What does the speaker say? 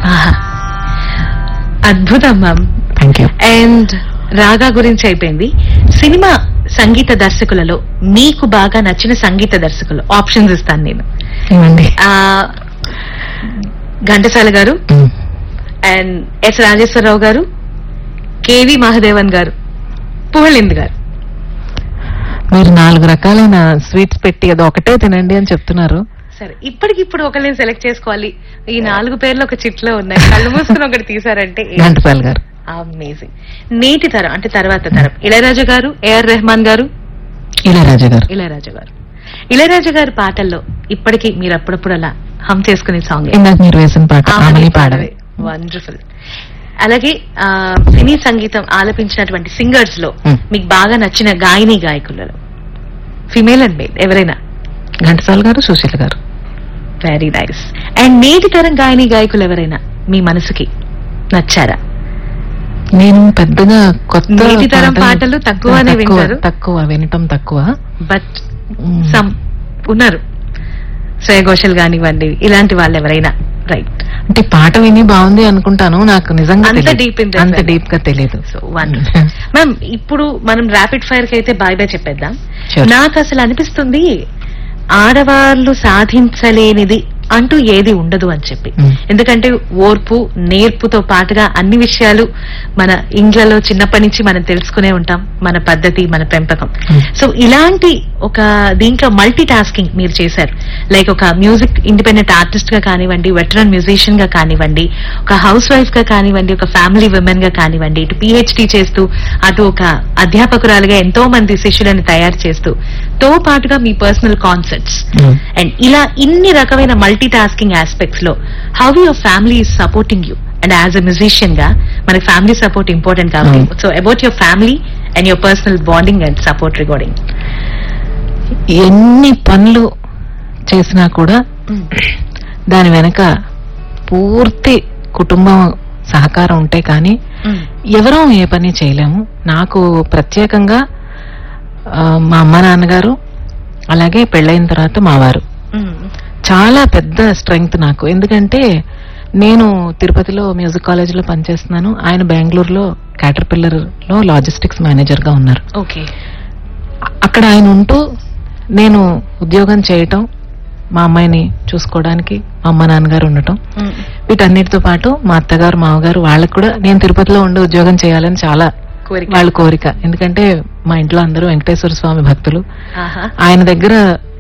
ఆహా. అద్భుతం ma'am thank you and రాగా గురించి అయిపోయింది సినిమా సంగీత దర్శకులలో మీకు బాగా నచ్చిన సంగీత దర్శకులు ఆప్షన్స్ ఇస్తాను నేను ఇవ్వండి ఆ, ఘంటసాల గారు అండ్ ఎస్ రాజేశ్వరరావు గారు కేవి మహాదేవన్ గారు పుహళింద్ గారు మీరు నాలుగు రకాలైన స్వీట్స్ పెట్టి అది ఒకటే తినండి అని చెప్తున్నారు సరే ఇప్పటికిప్పుడు ఒకరిని సెలెక్ట్ చేసుకోవాలి ఈ నాలుగు పేర్లు ఒక చిట్లో ఉన్నాయి కళ్ళు మూసుకుని ఒకటి తీసారంటే ఘంటసాల గారు అమేజింగ్ నేటి తరం అంటే తర్వాత తరం ఇళయరాజా గారు ఏఆర్ రెహమాన్ గారు ఇళయరాజా గారు ఇళయరాజా గారు ఇళయరాజా గారి పాటల్లో ఇప్పటికీ మీరు అప్పుడప్పుడు అలా హమ్ చేసుకునే సాంగ్ ఇందాక మీరు వేసిన పాట ఆమని పాడవే వండర్ఫుల్ అలాగే ఆ, సినీ సంగీతం ఆలపించినటువంటి సింగర్స్ లో Hmm. మీకు బాగా నచ్చిన గాయని గాయకులలో ఫిమేల్ అండ్ మేల్ ఎవరైనా ఘంటసాల గారు సుశీల్ గారు వెరీ నైస్ అండ్ నేటి తరం గాయని గాయకులు ఎవరైనా మీ మనసుకి నచ్చారా నేను పెద్దగా కొత్త నేటి తరం పాటలు తక్కువనే తక్కువ వింటారు. తక్కువ వినటం తక్కువ బట్ మ్మ్. సమ్ ఉన్నారు శ్రేయ ఘోషల్ కానివ్వండి ఇలాంటి వాళ్ళు ఎవరైనా రైట్ అంటే పాట విని బాగుంది అనుకుంటాను నాకు నిజంగా అంత తెలీదు. deep in that అంత well. డీప్ గా తెలియదు సో వన్ మ్యామ్ ఇప్పుడు మనం ర్యాపిడ్ ఫైర్ కి అయితే బాయ్ బాయ్ చెప్పేద్దాం Sure. నాకు అసలు అనిపిస్తుంది ఆడవాళ్ళు సాధించలేనిది అంటూ ఏది ఉండదు అని చెప్పి Mm. ఎందుకంటే ఓర్పు నేర్పుతో పాటుగా అన్ని విషయాలు మన ఇండ్లలో చిన్నప్పటి నుంచి మనం తెలుసుకునే ఉంటాం మన పద్ధతి మన పెంపకం Mm. సో ఇలాంటి ఒక దీంట్లో మల్టీ టాస్కింగ్ మీరు చేశారు లైక్ ఒక మ్యూజిక్ ఇండిపెండెంట్ ఆర్టిస్ట్ గా కానివ్వండి వెటరన్ మ్యూజిషియన్ గా కానివ్వండి ఒక హౌస్ వైఫ్ గా కానివ్వండి ఒక ఫ్యామిలీ విమెన్ గా కానివ్వండి ఇటు పిహెచ్డి చేస్తూ అటు ఒక అధ్యాపకురాలుగా ఎంతో మంది శిష్యులను తయారు చేస్తూ తో పాటుగా మీ పర్సనల్ కాన్సెప్ట్స్ Mm. అండ్ ఇలా ఇన్ని రకమైన మల్టీ టాస్కింగ్ ఆస్పెక్ట్స్ లో how your family is supporting you and as a musician గా మనకి ఫ్యామిలీ సపోర్ట్ ఇంపార్టెంట్ కాబట్టి Mm. So about your family and your personal bonding and support regarding ఎన్ని పనులు చేసినా కూడా దాని వెనక పూర్తి కుటుంబం సహకారం ఉంటే కానీ ఎవరూ ఏ పని చేయలేము నాకు ప్రత్యేకంగా ఆ, మా అమ్మ నాన్నగారు అలాగే పెళ్ళైన తర్వాత మా వారు చాలా పెద్ద స్ట్రెంగ్త్ నాకు ఎందుకంటే నేను తిరుపతిలో మ్యూజిక్ కాలేజీలో పనిచేస్తున్నాను ఆయన బెంగళూరులో క్యాటర్ లో లాజిస్టిక్స్ మేనేజర్ గా ఉన్నారు ఓకే అక్కడ ఆయన ఉంటూ నేను ఉద్యోగం చేయటం మా అమ్మాయిని చూసుకోవడానికి మా అమ్మ నాన్నగారు ఉండటం వీటన్నిటితో పాటు మా అత్తగారు మామగారు వాళ్ళకి కూడా నేను తిరుపతిలో ఉండి ఉద్యోగం చేయాలని చాలా కోరిక వాళ్ళ కోరిక ఎందుకంటే మా ఇంట్లో అందరూ వెంకటేశ్వర స్వామి భక్తులు ఆహా. ఆయన దగ్గర